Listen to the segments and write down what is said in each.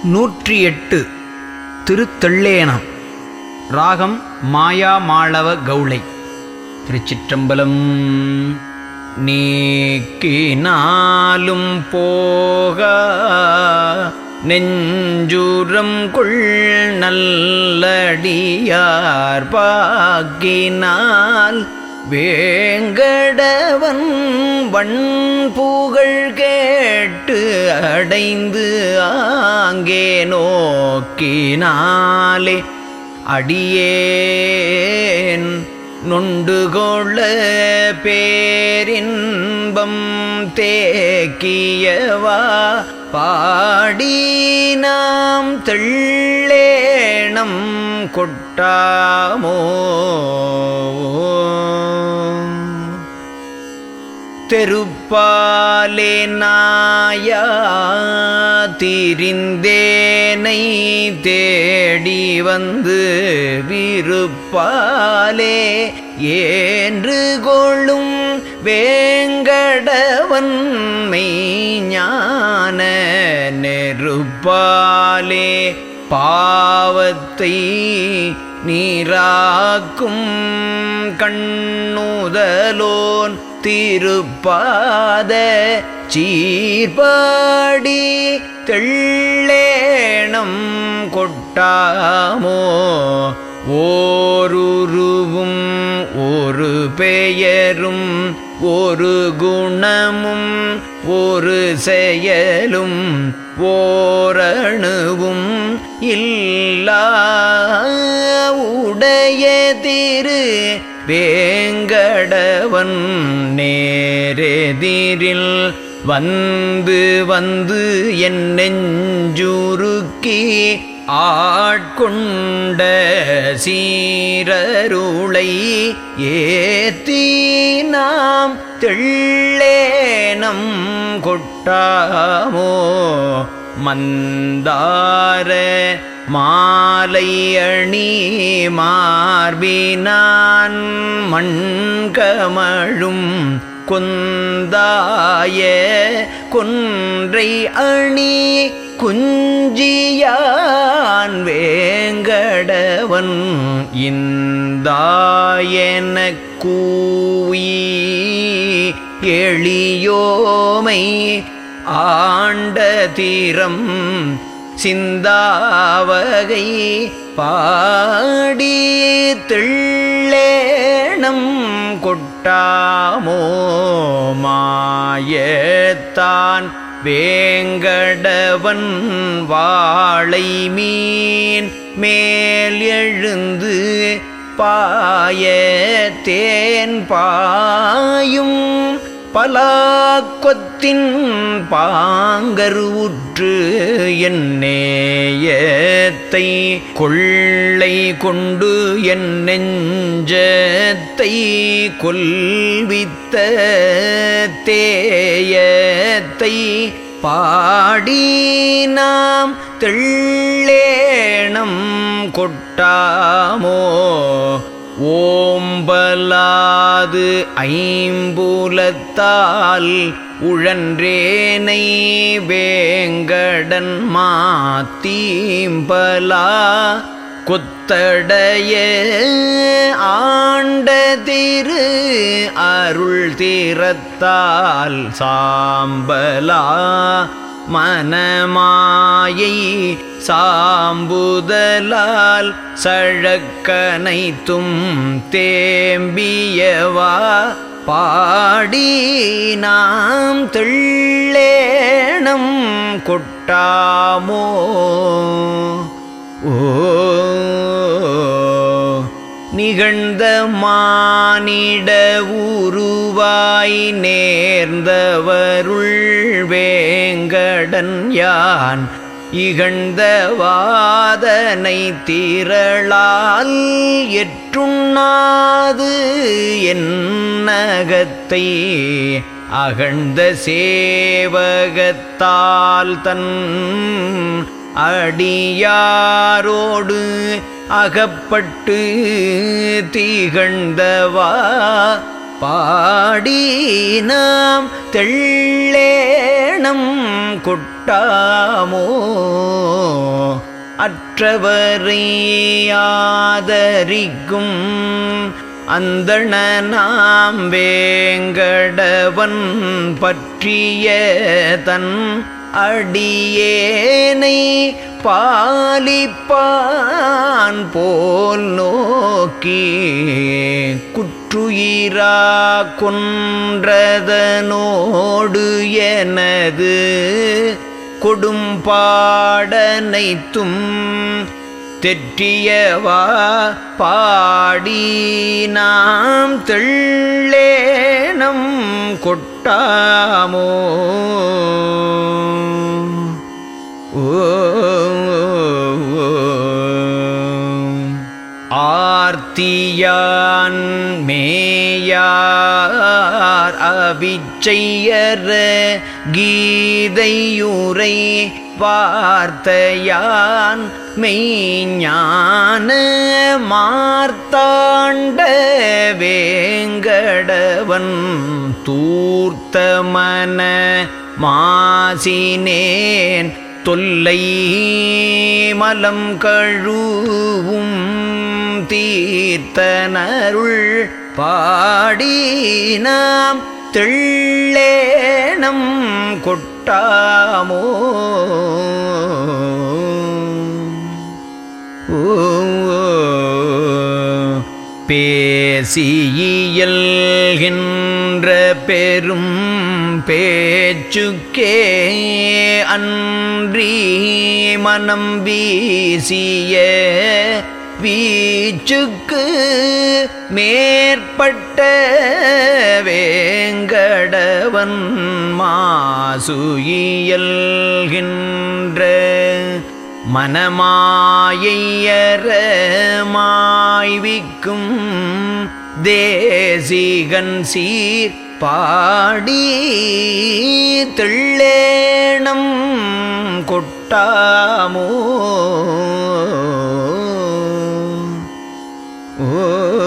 நூற்றி எட்டு திருத்தள்ளேனம் ராகம் மாயா மாளவ கௌளை திருச்சிற்றம்பலம் நீக்கினாலும் போக நெஞ்சுரம் கொள் நல்லடியார் பாக்கினால் வேங்கடவன் வண்புகழ் கேட்டு அடைந்து ஆங்கே நோக்கினாலே அடியேன் நொண்டுகொள்ள பேரின்பம் தேக்கியவா பாடி நாம் தெள்ளேணம் கொட்டாமோ தெருப்பாலே நாயா திரிந்தேனை தேடி வந்து விருப்பாலே ஏன்று கொள்ளும் வேங்கடவன் மெய்ஞான நெருப்பாலே பாவத்தை நீராக்கும் கண்ணுதலோன் திருப்பாத சீர்பாடி தெள்ளேணம் கொட்டாமோ ஓருருவும் ஒரு பெயரும் ஒரு குணமும் ஒரு செயலும் ஓரணுவும் இல்லா உடைய திரு வேங்கடவன் நேரெதிரில் வந்து வந்து என் நெஞ்சுருக்கி ஆட்கொண்ட சீரருளை ஏத்தி நாம் தெள்ளேனம் கொட்டாமோ மந்தார மாலை அணி மார்பினான் மண்கமழும் கொந்தாய கொன்றை அணி குஞ்சியான் வேங்கடவன் இந்தாயன கூவி எளியோமை ஆண்ட தீரம் சிந்தாவகை பாடி தெள்ளேணம் கொட்டாமோ மாயத்தான் வேங்கடவன் வாழை மீன் மேல் எழுந்து பாய தேன் பாயும் பலாக்கொத்தின் பாங்கரு உற்று என் நேயத்தை கொள்ளை கொண்டு என் நெஞ்சத்தை கொல்வித்த தேயத்தை பாடி நாம் தெள்ளேணம் கொட்டாமோ ஓம்பலாது ஐம்புலத்தால் உழன்றேனை வேங்கடன் மாத்தீம்பலா கொத்தடைய ஆண்ட திரு அருள் தீரத்தால் சாம்பலா மனமாயை சாம்புதலால் சழக்கனைத்தும் தேம்பியவா பாடி நாம் தெள்ளேணம் கொட்டாமோ ஓ நிகழ்ந்த மானிட உருவாய் நேர்ந்தவருள் வேங்கடன் யான் இகழ்ந்த வாதனை திரளால் எற்றுண்ணாது என்னகத்தை அகழ்ந்த சேவகத்தால் தன் அடியாரோடு அகப்பட்டு திகழ்ந்தவா பாடி நாம் தெள்ளேணம் கொட்டாமோ அற்றவரை ஆதரிக்கும் அந்தண நாம் வேங்கடவன் பற்றிய தன் அடியேனை பாலிப்பான் போல் நோக்கி குற்றுயிரா கொன்றதனோடு எனது கொடும்பாடனைத்தும் தெற்றியவா பாடி நாம் தெள்ளேனம் கொட்டாமோ ஓ ஆர்த்தியான் மேயார் அவிச்சையர கீதையுரை வார்த்தையான் மெய்ஞான மார்த்தாண்ட வேங்கடவன் தூர்த்தமன மாசினேன் தொல்லை மலம் கழுவும் தீர்த்தனருள் பாடி நாம் தெள்ளேனம் கொட்டாமோ ஓ பேசியல்கின்ற பெரும் பேச்சுக்கே அன்றி மனம் வீசிய வீச்சுக்கு மேற்பட்ட வேங்கடவன் மாசுயியல்கின்ற மனமாயையரமாய்விக்கும் தேசிகன் சீர் பாடி தெள்ளேணம் கொட்டாமோ ஓ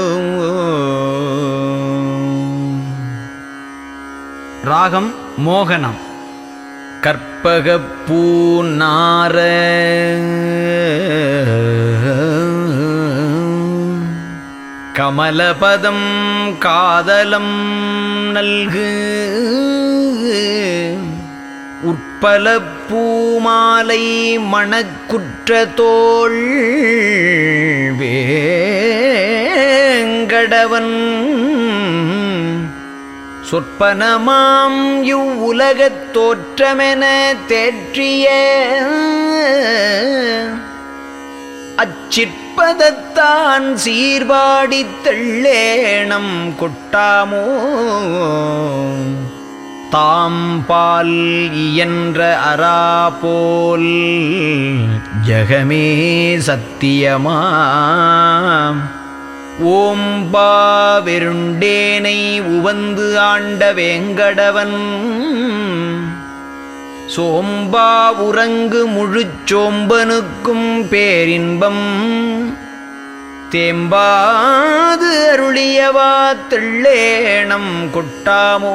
ராகம் மோகனம் கற்பகப் பூநார கமலபதம் காதலம் நல்கு உட்பல பூமாலை மணக்குற்ற தோள் வேங்கடவன் சொற்பனமாம் இவ்வுலகத் தோற்றமென தேற்றிய அச்சிற்பதத்தான் சீர்பாடித் தெள்ளேணம் கொட்டாமோ தாம் பால் இயன்ற அராபோல் ஜகமே சத்தியமாம் ஓம்பா வெருண்டேனை உவந்து ஆண்ட வேங்கடவன் சோம்பா உறங்கு முழுச்சோம்பனுக்கும் பேரின்பம் தேம்பாது அருளியவா தெள்ளேணம் கொட்டாமோ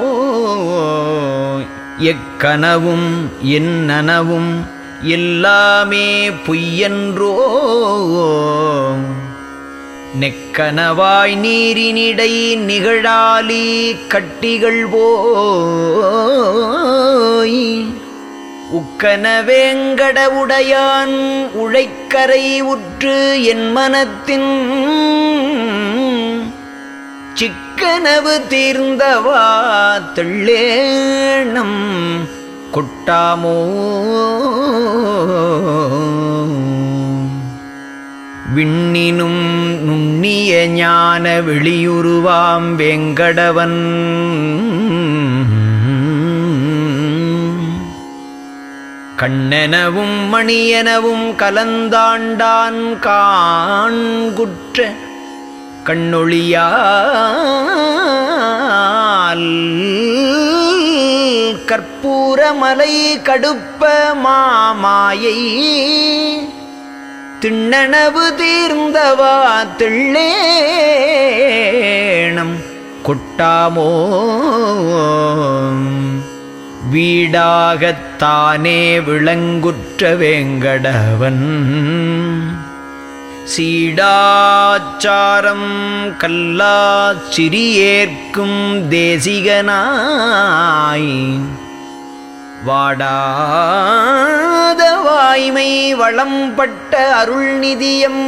எக்கனவும் என் நனவும் எல்லாமே பொய்யன்றோ நெக்கனவாய் நீரினிடை நிகழாலி கட்டிகள் போய் உக்கன வேங்கடவுடையான் உழைக்கரை உற்று என் மனத்தின் சிக்கனவு தீர்ந்தவா தெள்ளேணம் கொட்டாமோ விண்ணினும் நுண்ணிய ஞான வெளியுருவாம் வேங்கடவன் கண்ணெனவும் மணியெனவும் கலந்தாண்டான் காண்குற்ற கண்ணொழியால் கற்பூரமலை கடுப்ப மாமாயை திண்ணனவு தீர்ந்தவா திள்ளேணம் கொட்டாமோ வீடாகத்தானே விளங்குற்ற வேங்கடவன் சீடாச்சாரம் கல்லா சிறியேற்கும் தேசிகனாய் வாடாத வாய்மை வளம்பட்ட அருள்நிதியம்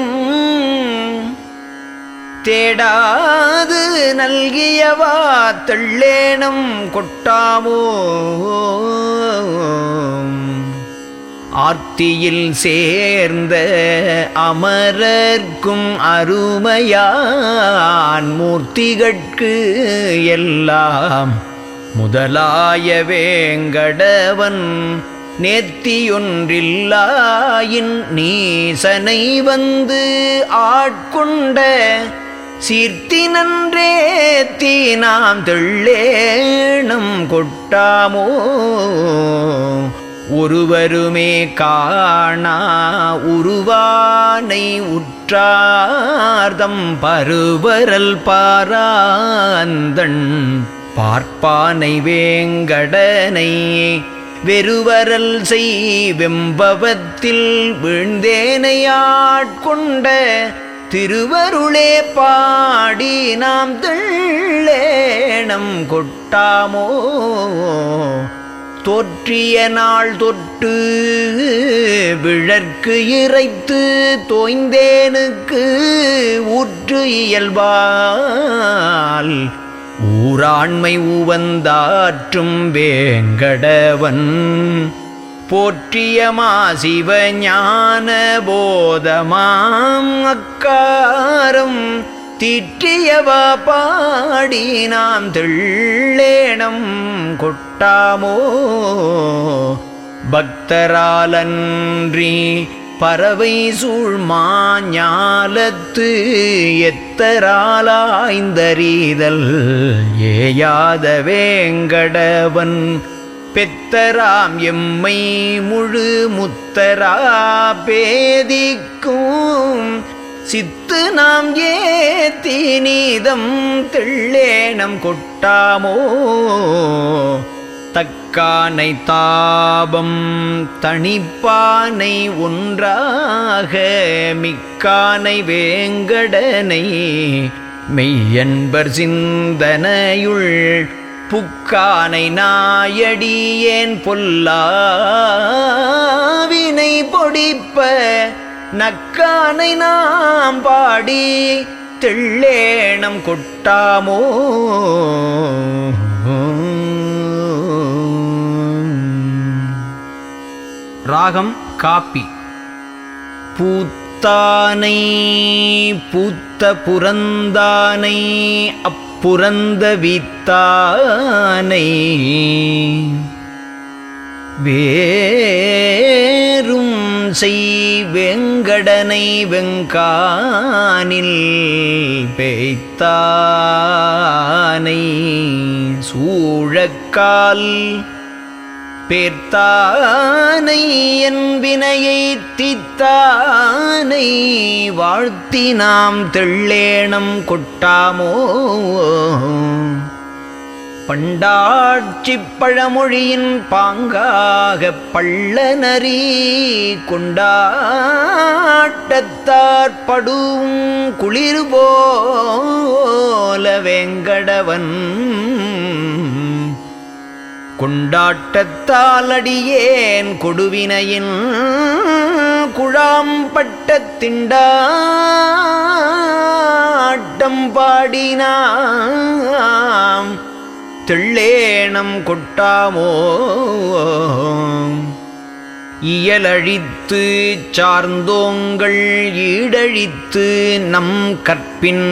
தேடாது நல்கியவா தெள்ளேனம் கொட்டாமோ ஆர்த்தியில் சேர்ந்த அமரர்க்கும் அருமையான் மூர்த்திகட்கு எல்லாம் முதலாய வேங்கடவன் நேர்த்தியொன்றில்லாயின் நீசனை வந்து ஆட்கொண்ட சீர்த்தி நன்றேத்தி நாம் தெள்ளேணம் கொட்டாமோ ஒருவருமே காணா உருவானை உற்றார்தம் பருவரல் பாராந்தன் பார்ப்பானை வேங்கடனை வெறுவரல் செய் வெம்பவத்தில் வீழ்ந்தேனையாட்கொண்ட திருவருளே பாடி நாம் தெள்ளேணம் கொட்டாமோ தோற்றிய நாள் தொட்டு விழற்கு இறைத்து தோய்ந்தேனுக்கு ஊற்று இயல்பால் ஊராண்மை உவந்தாற்றும் வேங்கடவன் போற்றிய மாசிவ ஞான போதமாம் அக்காரம் தீற்றியவா பாடி நாம் தெள்ளேணம் கொட்டாமோ பக்தராலன்றி பறவை சூழ்மாஞாலத்து எத்தராலாய்ந்தறிதல் ஏயாத வேங்கடவன் பெத்தராம் எம்மை முழு முத்தரா பேதிக்கும் சித்து நாம் ஏத்தி நீதம் தெள்ளேனம் கொட்டாமோ தக்கானை தாபம் தணிப்பானை ஒன்றாக மிக்கானை வேங்கடனை மெய்யன்பர் சிந்தனையுள் புக்கானை நாயடியேன் பொல்லாவினை பொடிப்ப நக்கானை நாம் பாடி தெள்ளேணம் கொட்டாமோ ராகம் காப்பி பூத்தானை பூத்த புறந்தானை அப்புறந்த வித்தானை வேரும் செய் வெங்கடனை வெங்கானில் பேய்த்தானை சூழக்கால் பேர்த்தானை என் வினையை தித்தானை வாழ்த்தி நாம் தெள்ளேணம் கொட்டாமோ பண்டாட்சிப் பழமொழியின் பாங்காக பள்ளநரி கொண்டாட்டத்தார் படும் குளிர் போல வெங்கடவன் கொண்டாட்டத்தால் அடியேன் கொடுவினையின் குழாம்பட்ட திண்டாட்டம் பாடினாம் தெள்ளேணம் கொட்டாமோ இயலழித்து சார்ந்தோங்கள் ஈடழித்து நம் கற்பின்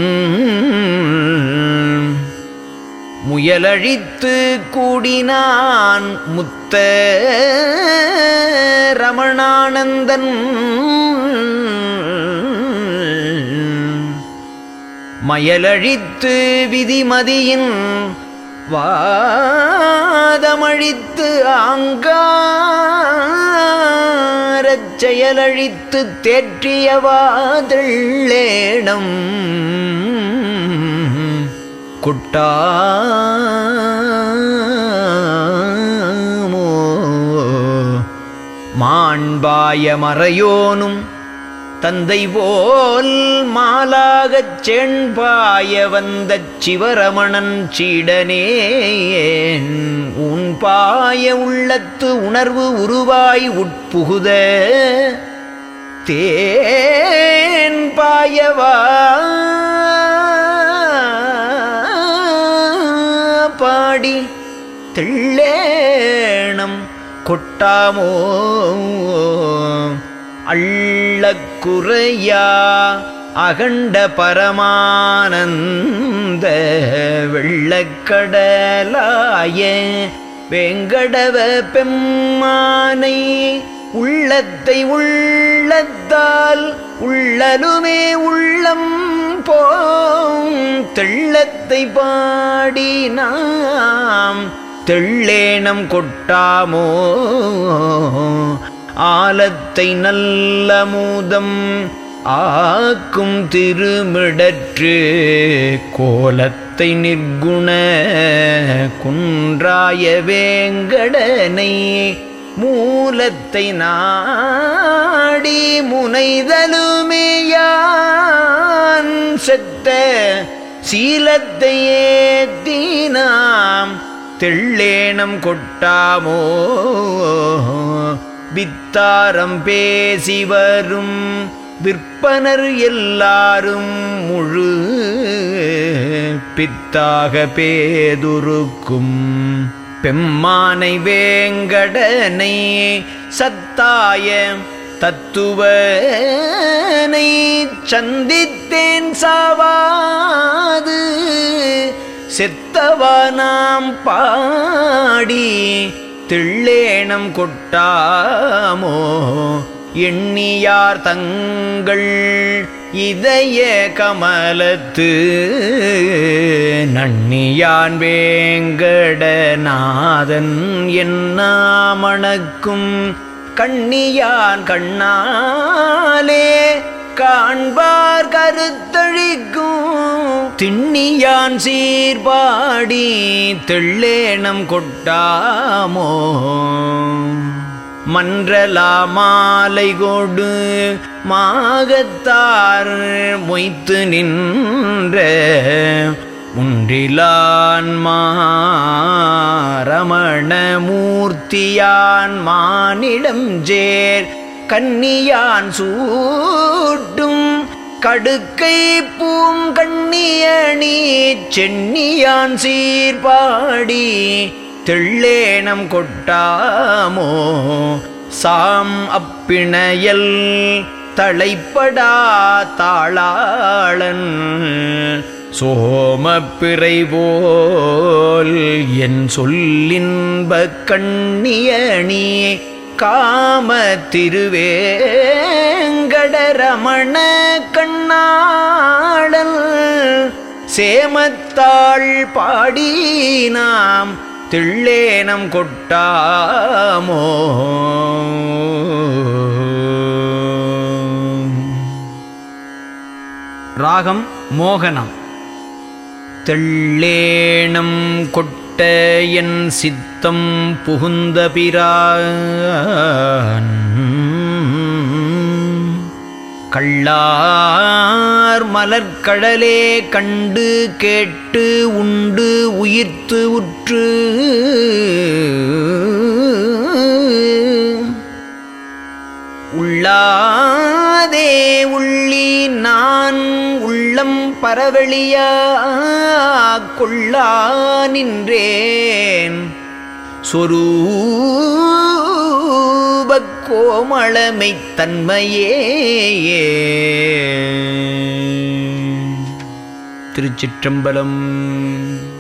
முயலழித்து கூடினான் முத்த ரமணானந்தன் மயலழித்து விதிமதியின் வாதமழித்து ஆங்காரச் செயலழித்து தேற்றியவாதள்ளேணம் கொட்டாமோ மாண்பாய மறையோனும் தந்தை போல் மாலாகச் செண்பாய வந்த சிவரமணன் சீடனேன் உன் பாய உள்ளத்து உணர்வு உருவாய் உட்புகுத தேன் பாயவா பாடி தெள்ளேணம் கொட்டாமோ அள்ளக்குறையா அகண்ட பரமானந்த வெள்ளக்கடலாய வெங்கடவ பெம்மானை உள்ளத்தை உள்ளத்தால் உள்ளலுமே உள்ளம் போம் தெள்ளத்தை பாடி நாம் தெள்ளேனம் கொட்டாமோ ஆலத்தை நல்ல மூதம் ஆக்கும் திருமிடற்று கோலத்தை நிர்குண குன்றாய வேங்கடனை மூலத்தை நாடி முனைதலுமேயான் செத்த சீலத்தை ஏத்தினாம் தெள்ளேனம் கொட்டாமோ வித்தாரம் பேசி வரும் விற்பனர் எல்லாரும் முழு பித்தாக பேதுருக்கும் பெம்மானை வேங்கடனை சத்தாய தத்துவனை சந்தித்தேன் சாவாது செத்தவனாம் பாடி திள்ளேணம் கொட்டாமோ எண்ணியார் தங்கள் இதய கமலத்து நன்னியான் வேங்கடநாதன் என்னாமணக்கும் கண்ணியான் கண்ணாலே காண்பார் கருத்தழிக்கும் திண்ணியான் சீர்பாடி தெள்ளேனம் கொட்டாமோ மன்றலா மாலை கொடு மாகத்தார் மொய்த்து நின்ற முன்றிலான் மாரமண மூர்த்தியான் மானிடம் ஜேர் கன்னியான் சூட்டும் கடுக்கை பூங்கண்ணியணி சென்னியான் சீர்பாடி தெள்ளேனம் கொட்டாமோ சாம் அப்பிணையல் தலைப்படா தாளாளன் சோமப்பிறை போல் என் சொல்லின்ப கண்ணியணி காம திருவேங்கடரமண கண்ணாளன் சேமத்தாள் பாடி நாம் திள்ளேனம் கொட்டாமோ ராகம் மோகனம் தெள்ளேணம் கொட்ட என் சித்தம் புகுந்த பிரான் கள்ளார் மலர்கடலே கண்டு கேட்டு உண்டு உயிர்த்து உற்று உள்ளாதே உள்ளி நான் உள்ளம் பரவழியா கொள்ளா நின்றேன் சொரூப கோமளமை தன்மையே திருச்சிற்றம்பலம்